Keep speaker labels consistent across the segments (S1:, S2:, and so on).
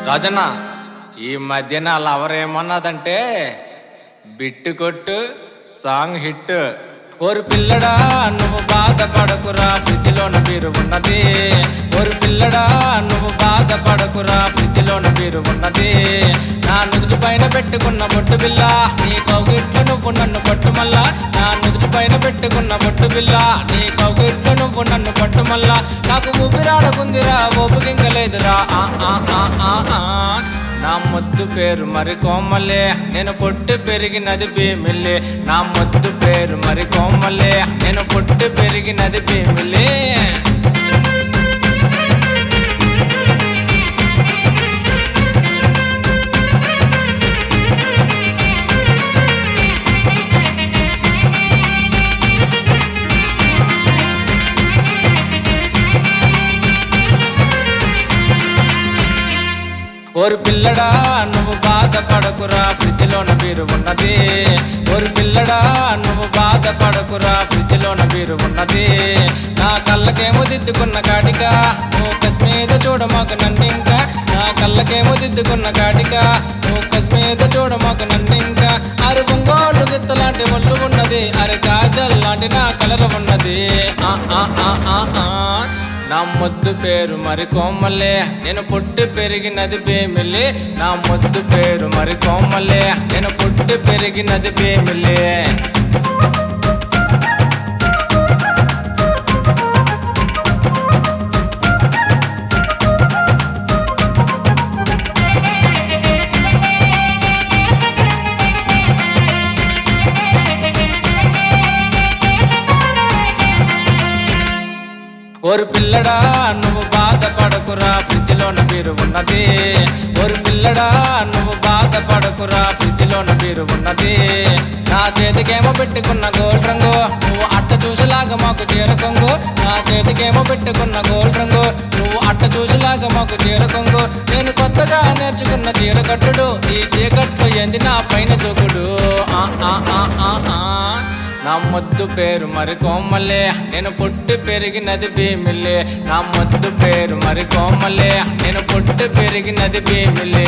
S1: రాజన్న ఈ మధ్యన లవర్ ఏమన్నదంటే బిట్టు కొట్టు సాంగ్ హిట్ ఓరు పిల్లడా నువ్వు బాధపడకురా ఫ్రిడ్జ్లోన బీరు ఉన్నది ఓరు పిల్లడా నువ్వు బాధపడకురా ఫ్రిడ్జ్లోన బీరు ఉన్నది నా నుదుటి పైన పెట్టుకున్న బొట్టు బిల్ల నీ కౌగిట్లో నువ్వు నన్ను పట్టుమల్లా నా నుదుటి పైన పెట్టుకున్న బొట్టు బిల్ల నీ కౌగిట్లో నువ్వు నన్ను పట్టుమల్లా నాకు ఊపిరాడకుందిరా ఓపిక లేదురా ఆ ఆ ఆ ఆ ఆ. నా ముద్దు పేరు మరి కోమలే నేను పొట్టి పెరిగినది భీమిలే నా ముద్దు పేరు మరి కోమలే నేను పొట్టి పెరిగినది భీమిలే ఓరు పిల్లడా నువ్వు బాధపడకురా ఫ్రిడ్జ్లోన బీరు ఉన్నది ఓరు పిల్లడా నువ్వు బాధపడకురా ఫ్రిడ్జ్లోన బీరు ఉన్నది నా కళ్ళకేమో దిద్దుకున్న కాటిక నువ్వు కశ్మీద చూడమాకు నన్ను ఇంకా నా కళ్ళకేమో దిద్దుకున్న కాటిక నువ్వు కశ్మీద చూడమాకు నన్ను ఇంకా అరు బొంగోలు గిత్తలాంటి ఒళ్ళు ఉన్నది అరే కాజల్ లాంటి నా కలర్ ఉన్నది ఆ ఆ ఆ ఆ ఆ నా ముద్దు పేరు మరి కోమలే నేను పుట్టి పెరిగినది భీమిలే నా ముద్దు పేరు మరి కోమలే నేను పుట్టి పెరిగినది భీమిలే ఓరు పిల్లడా నువ్వు బాధపడకురా ఫ్రిడ్జ్లోన బీరు ఉన్నది ఓరు పిల్లడా నువ్వు బాధపడకురా ఫ్రిడ్జ్లోన బీరు ఉన్నది నా చేతికేమో పెట్టుకున్న గోల్డ్ రంగు నువ్వు అట్ట చూసేలాగా మాకు చీర కొంగు నా చేతికేమో పెట్టుకున్న గోల్డ్ రంగు నువ్వు అట్ట చూసేలాగా మాకు చీర కొంగు నేను కొత్తగా నేర్చుకున్న చీర కట్టుడు ఈ చీకట్లు ఎంది నా పైన దూకుడు ఆ ఆ ఆ ఆ ఆ నా ముద్దు పేరు మరి కోమలే నేను పుట్టి పెరిగినది భీమిలే నా ముద్దు పేరు మరి కోమలే నేను పుట్టి పెరిగినది భీమిలే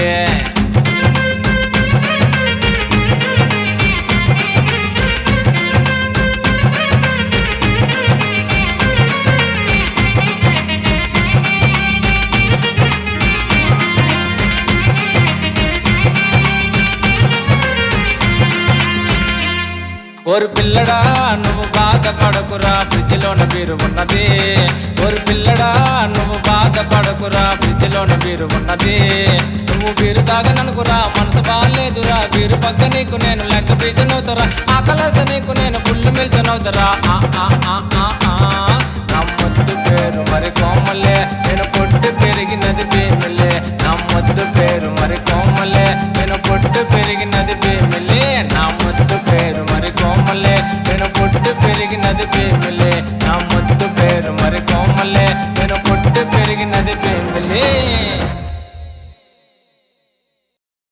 S1: ఓరు పిల్లడా నువ్వు బాధపడకురా ఫ్రిడ్జ్లోన బీరు ఉన్నది ఓరు పిల్లడా నువ్వు బాధపడకురా ఫ్రిడ్జ్లోన బీరు ఉన్నది నువ్వు బీరు తాగననుకురా మనసు బాగాలేదురా బీరు పక్క నీకు నేను లెక్క పీచనవుతారా ఆకలేస్తే నీకు నేను ఫుల్ మిల్చనవుతారా ఆ ఆ ఆ ఆ ఆ నా ముద్దు పేరు మరి కోమలే నేను పొట్టి పెరిగినది భీమిలే నా ముద్దు పేరు మరి కోమలే నేను పొట్టి పెరిగినది భీమిలే నా ముద్దు పేరు మరి కోమలే నేను పొట్టి పెరిగినది భీమిలే నా